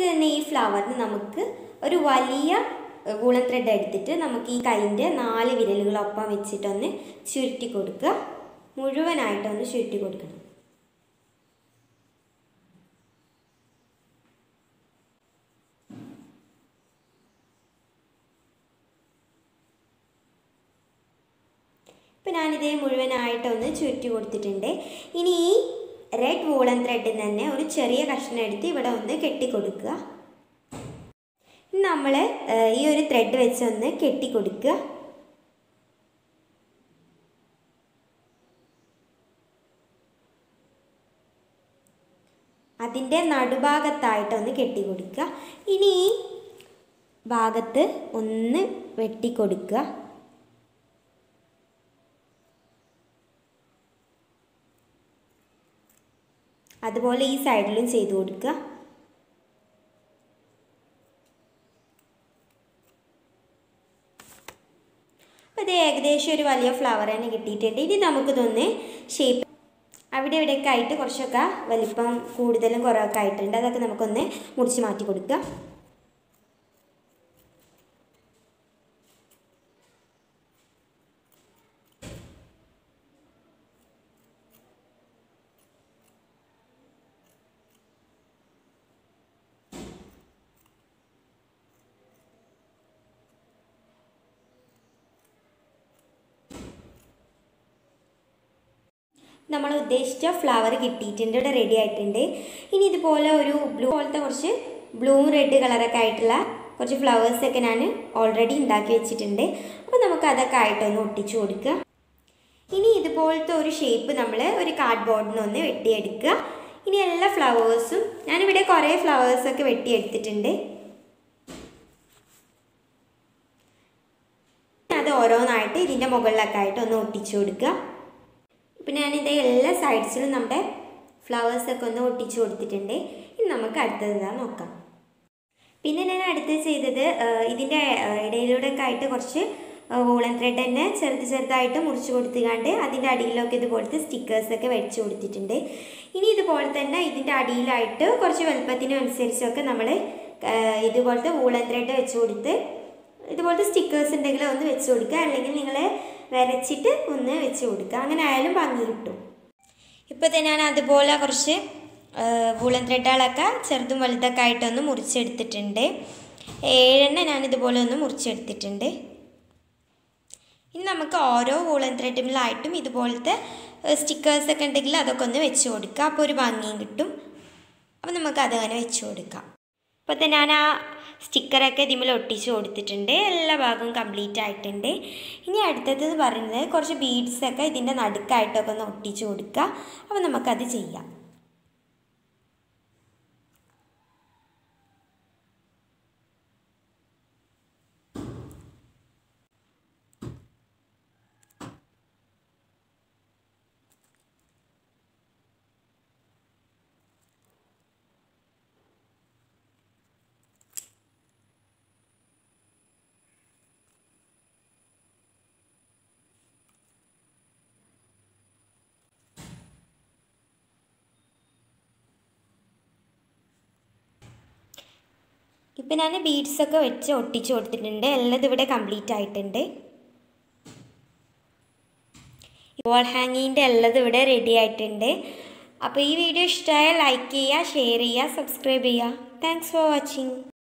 തന്നെ ഈ ഫ്ലവറിന് നമുക്ക് ഒരു വലിയ വൂളൻ ത്രെഡ് എടുത്തിട്ട് നമുക്ക് ഈ കൈൻ്റെ നാല് വിരലുകളൊപ്പം വെച്ചിട്ടൊന്ന് ചുരുട്ടി കൊടുക്കുക മുഴുവനായിട്ടൊന്ന് ചുരുട്ടി കൊടുക്കണം ഇപ്പം ഞാനിതേ മുഴുവനായിട്ടൊന്ന് ചുരുട്ടി കൊടുത്തിട്ടുണ്ട് ഇനി ഈ റെഡ് വൂളൻ ത്രെഡിൽ തന്നെ ഒരു ചെറിയ കഷ്ണം എടുത്ത് ഇവിടെ ഒന്ന് കെട്ടിക്കൊടുക്കുക ഇനി നമ്മൾ ഈ ഒരു ത്രെഡ് വെച്ച് ഒന്ന് കെട്ടിക്കൊടുക്കുക അതിൻ്റെ നടുഭാഗത്തായിട്ടൊന്ന് കെട്ടിക്കൊടുക്കുക ഇനി ഈ ഭാഗത്ത് ഒന്ന് വെട്ടിക്കൊടുക്കുക അതുപോലെ ഈ സൈഡിലും ചെയ്തു കൊടുക്കുക അപ്പോൾ ഇത് ഏകദേശം ഒരു വലിയ ഫ്ലവർ തന്നെ കിട്ടിയിട്ടുണ്ട് ഇനി നമുക്കിതൊന്ന് ഷേപ്പ് അവിടെ ഇവിടെയൊക്കെ ആയിട്ട് കുറച്ചൊക്കെ വലിപ്പം കൂടുതലും കുറവൊക്കെ ആയിട്ടുണ്ട് അതൊക്കെ നമുക്കൊന്ന് മുറിച്ച് മാറ്റി കൊടുക്കുക നമ്മൾ ഉദ്ദേശിച്ച ഫ്ലവർ കിട്ടിയിട്ടുണ്ട് ഇവിടെ റെഡി ആയിട്ടുണ്ട് ഇനി ഇതുപോലെ ഒരു ബ്ലൂ പോലത്തെ കുറച്ച് ബ്ലൂ റെഡ് കളറൊക്കെ ആയിട്ടുള്ള കുറച്ച് ഫ്ലവേഴ്സൊക്കെ ഞാൻ ഓൾറെഡി ഉണ്ടാക്കി വെച്ചിട്ടുണ്ട് അപ്പോൾ നമുക്ക് അതൊക്കെ ആയിട്ടൊന്ന് ഒട്ടിച്ചു കൊടുക്കുക ഇനി ഇതുപോലത്തെ ഒരു ഷേപ്പ് നമ്മൾ ഒരു കാർഡ് ബോർഡിൽ ഒന്ന് വെട്ടിയെടുക്കുക ഇനി എല്ലാ ഫ്ലവേഴ്സും ഞാനിവിടെ കുറേ ഫ്ലവേഴ്സൊക്കെ വെട്ടിയെടുത്തിട്ടുണ്ട് അത് ഓരോന്നായിട്ട് ഇതിൻ്റെ മുകളിലൊക്കെ ആയിട്ട് ഒന്ന് ഒട്ടിച്ചു കൊടുക്കുക ഇപ്പം ഞാനിത് എല്ലാ സൈഡ്സിലും നമ്മുടെ ഫ്ലവേഴ്സൊക്കെ ഒന്ന് ഒട്ടിച്ചു കൊടുത്തിട്ടുണ്ട് ഇനി നമുക്ക് അടുത്തത് ഇതാ നോക്കാം പിന്നെ ഞാൻ അടുത്ത് ചെയ്തത് ഇതിൻ്റെ ഇടയിലൂടെയൊക്കെ ആയിട്ട് കുറച്ച് വൂളൻ ത്രെഡ് തന്നെ ചെറുത് ചെറുതായിട്ട് മുറിച്ച് കൊടുത്തുകൊണ്ട് അതിൻ്റെ അടിയിലൊക്കെ ഇതുപോലത്തെ സ്റ്റിക്കേഴ്സൊക്കെ വെച്ച് കൊടുത്തിട്ടുണ്ട് ഇനി ഇതുപോലെ തന്നെ ഇതിൻ്റെ അടിയിലായിട്ട് കുറച്ച് വലുപ്പത്തിനനുസരിച്ചൊക്കെ നമ്മൾ ഇതുപോലത്തെ വൂളൻ ത്രെഡ് വെച്ച് കൊടുത്ത് ഇതുപോലത്തെ സ്റ്റിക്കേഴ്സ് ഉണ്ടെങ്കിൽ ഒന്ന് വെച്ച് കൊടുക്കുക അല്ലെങ്കിൽ നിങ്ങൾ വരച്ചിട്ട് ഒന്ന് വെച്ച് കൊടുക്കുക അങ്ങനെ ആയാലും ഭംഗി കിട്ടും ഇപ്പോൾ ഞാൻ അതുപോലെ കുറച്ച് വൂളൻ ത്രെഡുകളൊക്കെ ചെറുതും വലുതൊക്കെ ആയിട്ടൊന്ന് മുറിച്ചെടുത്തിട്ടുണ്ട് ഏഴെണ്ണം ഞാൻ ഇതുപോലെ ഒന്ന് മുറിച്ചെടുത്തിട്ടുണ്ട് ഇനി നമുക്ക് ഓരോ വൂളൻ ത്രെഡിലായിട്ടും ഇതുപോലത്തെ സ്റ്റിക്കേഴ്സൊക്കെ ഉണ്ടെങ്കിൽ അതൊക്കെ ഒന്ന് വെച്ച് കൊടുക്കുക അപ്പോൾ ഒരു ഭംഗിയും കിട്ടും അപ്പോൾ നമുക്ക് അതങ്ങനെ വെച്ച് കൊടുക്കാം അപ്പോൾ തന്നെ ഞാൻ ആ സ്റ്റിക്കറൊക്കെ ഇതിമ്മൽ ഒട്ടിച്ച് കൊടുത്തിട്ടുണ്ട് എല്ലാ ഭാഗവും കംപ്ലീറ്റ് ആയിട്ടുണ്ട് ഇനി അടുത്തത് പറയുന്നത് കുറച്ച് ബീഡ്സൊക്കെ ഇതിൻ്റെ നടുക്കായിട്ടൊക്കെ ഒന്ന് ഒട്ടിച്ച് കൊടുക്കുക അപ്പോൾ നമുക്കത് ചെയ്യാം ഇപ്പം ഞാൻ ബീഡ്സൊക്കെ വെച്ച് ഒട്ടിച്ച് കൊടുത്തിട്ടുണ്ട് എല്ലാം ഇവിടെ കംപ്ലീറ്റ് ആയിട്ടുണ്ട് വോൾ ഹാങ്ങിങ്ങിൻ്റെ എല്ലാം ഇവിടെ റെഡി ആയിട്ടുണ്ട് അപ്പോൾ ഈ വീഡിയോ ഇഷ്ടമായാൽ ലൈക്ക് ചെയ്യുക ഷെയർ ചെയ്യുക സബ്സ്ക്രൈബ് ചെയ്യുക താങ്ക്സ് ഫോർ വാച്ചിങ്